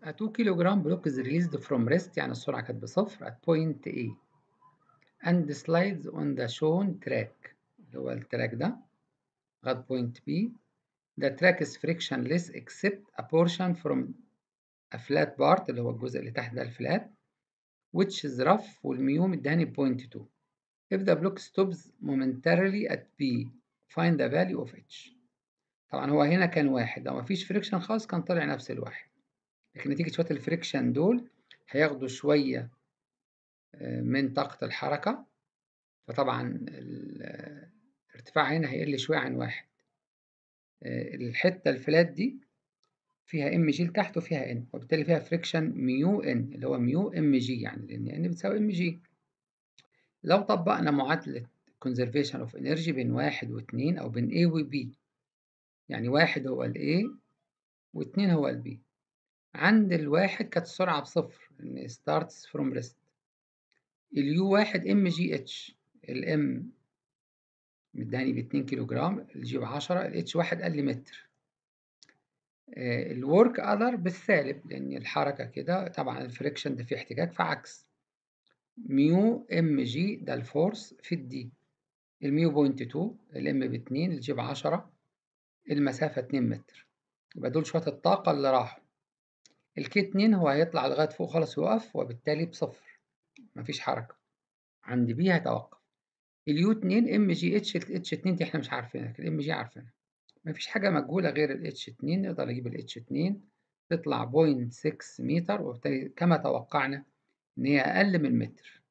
A 2 kilogram block is released from rest يعني السرعة كانت بصفر at point A and slides on the shown track اللي هو التراك ده لغاية point B the track is frictionless except a portion from a flat part اللي هو الجزء اللي تحت ده الفلات which is rough والميو مداني point 2 if the block stops momentarily at B find the value of H طبعا هو هنا كان واحد لو مفيش فريكشن خالص كان طلع نفس الواحد لكن نتيجة شوية الفريكشن دول هياخدوا شوية من طاقة الحركة فطبعا الارتفاع هنا هيقل شوية عن واحد الحتة الفلات دي فيها ام جي لتحت وفيها ان وبالتالي فيها فريكشن ميو ان اللي هو ميو ام جي يعني لان ان بتساوي ام جي لو طبقنا معادلة conservation of energy بين واحد واتنين أو بين A و B يعني واحد هو ال A واتنين هو ال B عند الواحد كانت السرعة بصفر لأن starts from rest اليو واحد ام جي اتش الام مداني باتنين كيلو جرام الجي بعشرة الاتش واحد قال لي متر الورك اذر بالسالب لأن الحركة كده طبعا الفريكشن ده فيه احتكاك فعكس ميو ام جي ده الفورس في الدي الميو بوينت 2 الام باتنين الجي بعشرة المسافة اتنين متر يبقى دول شوية الطاقة اللي راحوا الكي اتنين هو هيطلع لغاية فوق خالص ويقف وبالتالي بصفر مفيش حركة عند بي هيتوقف اليو اتنين ام جي اتش الاتش اتنين دي احنا مش عارفينها لكن الام جي عارفينها مفيش حاجة مجهولة غير الاتش اتنين نقدر نجيب الاتش اتنين تطلع بوينت 6 متر وبالتالي كما توقعنا إن هي أقل من متر